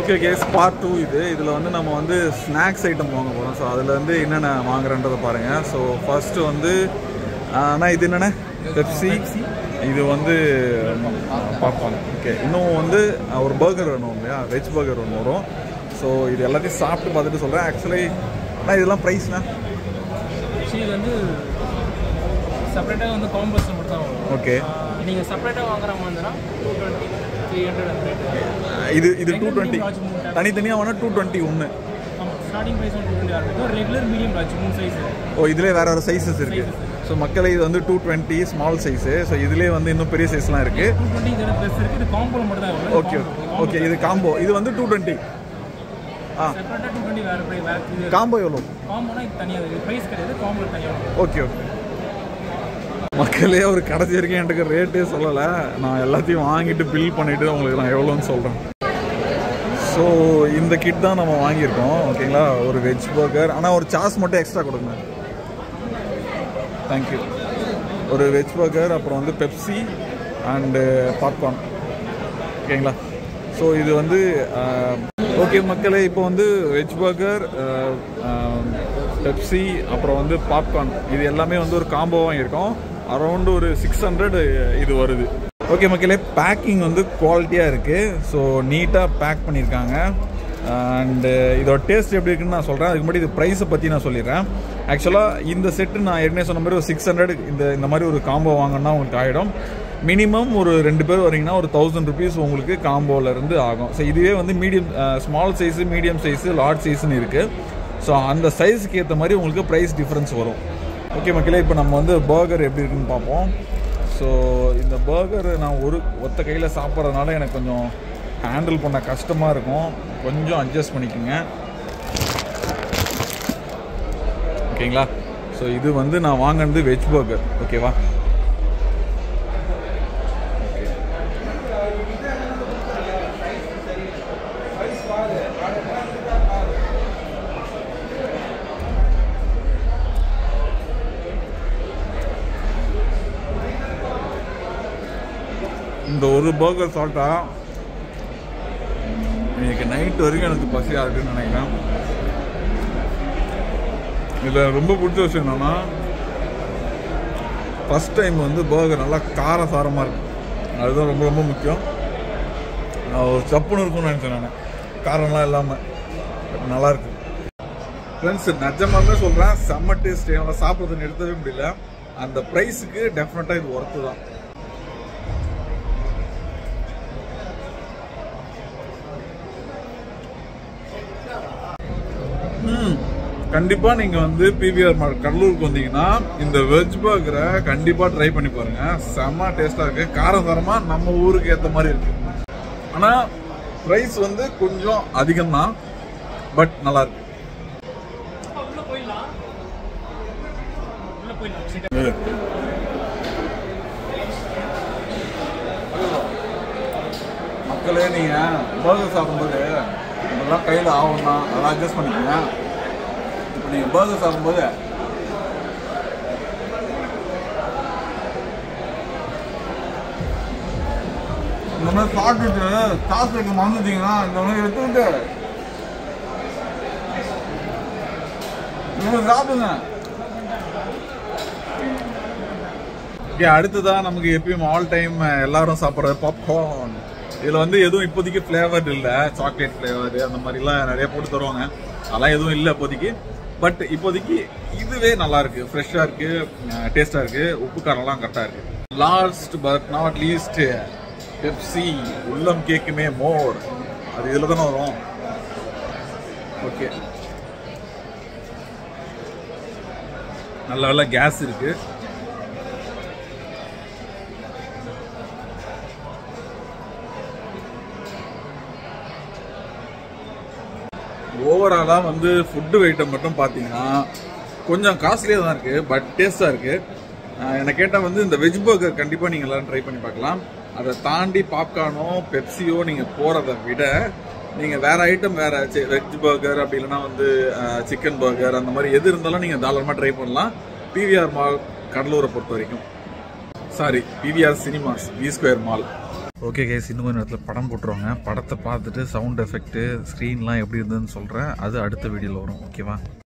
okay case part two இது இதில் வந்து நம்ம வந்து ஸ்நாக்ஸ் ஐட்டம் வாங்க போகிறோம் ஸோ அதில் வந்து என்னென்ன வாங்குறன்றதை பாருங்கள் ஸோ ஃபஸ்ட்டு வந்து அண்ணா இது என்னென்ன பெப்சி இது வந்து பார்ப்போம் ஓகே இன்னும் வந்து ஒரு பர்கர் வேணும் இல்லையா வெஜ் பர்கர் ஒன்று வரும் ஸோ இது எல்லாத்தையும் சாப்பிட்டு பார்த்துட்டு சொல்கிறேன் ஆக்சுவலி அண்ணா இதெல்லாம் ப்ரைஸ்ண்ணா ஆக்சுவலி இது வந்து செப்பரேட்டாக வந்து காம்போஸில் மட்டும் தான் வரும் ஓகே நீங்கள் செப்பரேட்டாக வாங்குற மாதிரி இருந்ததுன்னா டூ டுவெண்ட்டி த்ரீ ஹண்ட்ரட் அந்த ரேட்டு இது இது டூ டுவெண்ட்டி தனித்தனியாக வேணால் டூ டுவெண்ட்டி ஒன்று ஆமாம் ஸ்டார்டிங் ப்ரைஸ் வந்து டூ டுவெண்ட்டி ஆரம்பிக்கும் ரெகுலர் மீடியம் லார்ஜ் மூணு சைஸ் ஓ இதுலேயே வேற வேறு சைஸஸ் இருக்குது ஸோ மக்களே இது வந்து two twenty small size so இதுலேயே வந்து இன்னும் பெரிய சைஸ்லாம் இருக்குது டூ டுவெண்ட்டி இதோட ப்ளஸ் இருக்குது இது காம்போல மட்டும் தான் வரும் ஓகே ஓகே இது காம்போ இது வந்து டூ டுவெண்ட்டி ஆ செப்பரேட்டாக டூ டுவெண்ட்டி வேறு ப்ரைஸ் வேறு இது காம்போ எவ்வளோ காம்போனா இது தனியாக இது ப்ரைஸ் கிடையாது காம்போ தனியாக வரும் ஓகே ஓகே மக்களே ஒரு கடைசி வரைக்கும் எனக்கு ரேட்டே சொல்லலை நான் எல்லாத்தையும் வாங்கிட்டு பில் பண்ணிவிட்டு உங்களுக்கு நான் எவ்வளோன்னு சொல்கிறேன் ஸோ இந்த கிட் தான் நம்ம வாங்கியிருக்கோம் ஓகேங்களா ஒரு வெஜ் பர்கர் ஆனால் ஒரு சாஸ் மட்டும் எக்ஸ்ட்ரா கொடுங்க தேங்க்யூ ஒரு வெஜ் பர்கர் அப்புறம் வந்து பெப்சி அண்டு பாப்கார்ன் ஓகேங்களா ஸோ இது வந்து ஓகே மக்களே இப்போ வந்து வெஜ் பர்கர் பெப்சி அப்புறம் வந்து பாப்கார்ன் இது எல்லாமே வந்து ஒரு காம்போ வாங்கியிருக்கோம் அரௌண்டு ஒரு சிக்ஸ் ஹண்ட்ரட் இது வருது ஓகே மக்களே பேக்கிங் வந்து குவாலிட்டியாக இருக்குது ஸோ நீட்டாக பேக் பண்ணியிருக்காங்க அண்டு இதோட டேஸ்ட் எப்படி இருக்குன்னு நான் சொல்கிறேன் அதுக்கு முன்னாடி இது ப்ரைஸை பற்றி நான் சொல்லிடுறேன் ஆக்சுவலாக இந்த செட்டு நான் ஏற்கனவே சொன்ன மாதிரி ஒரு சிக்ஸ் ஹண்ட்ரட் இந்த இந்த மாதிரி ஒரு காம்போ வாங்கினா உங்களுக்கு ஆகிடும் மினிமம் ஒரு ரெண்டு பேர் வரீங்கன்னா ஒரு தௌசண்ட் ருபீஸ் உங்களுக்கு காம்போல இருந்து ஆகும் ஸோ இதுவே வந்து medium small size medium size large சைஸ்னு இருக்குது ஸோ அந்த சைஸுக்கு ஏற்ற மாதிரி உங்களுக்கு ப்ரைஸ் டிஃப்ரென்ஸ் வரும் ஓகே மக்களே இப்போ நம்ம வந்து பர்கர் எப்படி இருக்குன்னு பார்ப்போம் ஸோ இந்த பர்கர் நான் ஒரு ஒத்த கையில் சாப்பிட்றதுனால எனக்கு கொஞ்சம் ஹேண்டில் பண்ண கஷ்டமாக இருக்கும் கொஞ்சம் அட்ஜஸ்ட் பண்ணிக்கோங்க ஓகேங்களா ஸோ இது வந்து நான் வாங்கினது வெஜ் பர்கர் ஓகேவா இந்த ஒரு பர்கர் சாப்பிட்டா இன்னைக்கு நைட் வரைக்கும் எனக்கு பசியாக இருக்குன்னு நினைக்கிறேன் இதில் ரொம்ப பிடிச்ச விஷயம் என்னன்னா ஃபஸ்ட் டைம் வந்து பர்கர் நல்லா கார சாரமாக இருக்கு அதுதான் ரொம்ப ரொம்ப முக்கியம் நான் ஒரு சப்புன்னு இருக்கும்னு நினச்சேன் நான் காரம்லாம் இல்லாமல் நல்லா இருக்கு ஃப்ரெண்ட்ஸ் நிஜமாலுமே சொல்கிறேன் செம்ம டேஸ்ட் என்னால் சாப்பிட்றது நிறுத்தவே முடியல அந்த ப்ரைஸுக்கு டெஃபினட்டாக இது ஒர்த்து தான் ம் கண்டிப்பாக நீங்கள் வந்து பிவிஆர் மார்க் கடலூருக்கு வந்தீங்கன்னா இந்த வெஜ் பர்கரை கண்டிப்பாக ட்ரை பண்ணி பாருங்க செம்ம டேஸ்ட்டாக இருக்குது காரசாரமாக நம்ம ஊருக்கு ஏற்ற மாதிரி இருக்கு ஆனால் ப்ரைஸ் வந்து கொஞ்சம் அதிகம்தான் பட் நல்லா இருக்கு உள்ள போயிடலாம் உள்ள போயிடலாம் மக்களே நீங்கள் பர்கர் சாப்பிடும்போது இதெல்லாம் கையில் ஆகும் தான் அதெல்லாம் அட்ஜஸ்ட் பண்ணிக்கோங்க இப்போ நீங்கள் பர்கர் சாப்பிடும்போது இந்த மாதிரி சாப்பிட்டுட்டு காசு வைக்க மறந்துட்டீங்கன்னா இந்த மாதிரி எடுத்துக்கிட்டு நீங்கள் சாப்பிடுங்க ஓகே அடுத்ததான் நமக்கு எப்பயும் ஆல் டைம் எல்லாரும் சாப்பிட்றது பாப்கார்ன் இதில் வந்து எதுவும் இப்போதைக்கு ஃப்ளேவர்டு இல்லை சாக்லேட் ஃப்ளேவர் அந்த மாதிரிலாம் நிறைய போட்டு தருவாங்க அதெல்லாம் எதுவும் இல்லை இப்போதைக்கு பட் இப்போதைக்கு இதுவே நல்லா இருக்கு ஃப்ரெஷ்ஷாக இருக்கு டேஸ்டாக இருக்கு உப்பு காரம்லாம் கரெக்டாக இருக்கு last but not least Pepsi உள்ளம் கேக்குமே மோர் அது இதில் தானே வரும் ஓகே நல்ல நல்ல கேஸ் இருக்கு ஓவராலாக வந்து ஃபுட்டு ஐட்டம் மட்டும் பார்த்தீங்கன்னா கொஞ்சம் காஸ்ட்லியாக தான் இருக்குது பட் டேஸ்ட்டாக இருக்குது என்னை கேட்டால் வந்து இந்த வெஜ் பர்கர் கண்டிப்பாக நீங்கள் எல்லாரும் ட்ரை பண்ணி பார்க்கலாம் அதை தாண்டி பாப்கார்னோ பெப்சியோ நீங்கள் போகிறத விட நீங்கள் வேறு ஐட்டம் வேறு வெஜ் பர்கர் அப்படி இல்லைன்னா வந்து சிக்கன் பர்கர் அந்த மாதிரி எது இருந்தாலும் நீங்கள் தாராளமாக ட்ரை பண்ணலாம் பிவிஆர் மால் கடலூரை பொறுத்த வரைக்கும் sorry PVR cinemas V square mall okay கேஸ் இன்னும் கொஞ்சம் நேரத்தில் படம் போட்டுருவாங்க படத்தை பார்த்துட்டு சவுண்ட் எஃபெக்ட்டு ஸ்க்ரீன்லாம் எப்படி இருந்ததுன்னு சொல்கிறேன் அது அடுத்த வீடியோவில் வரும் ஓகேவா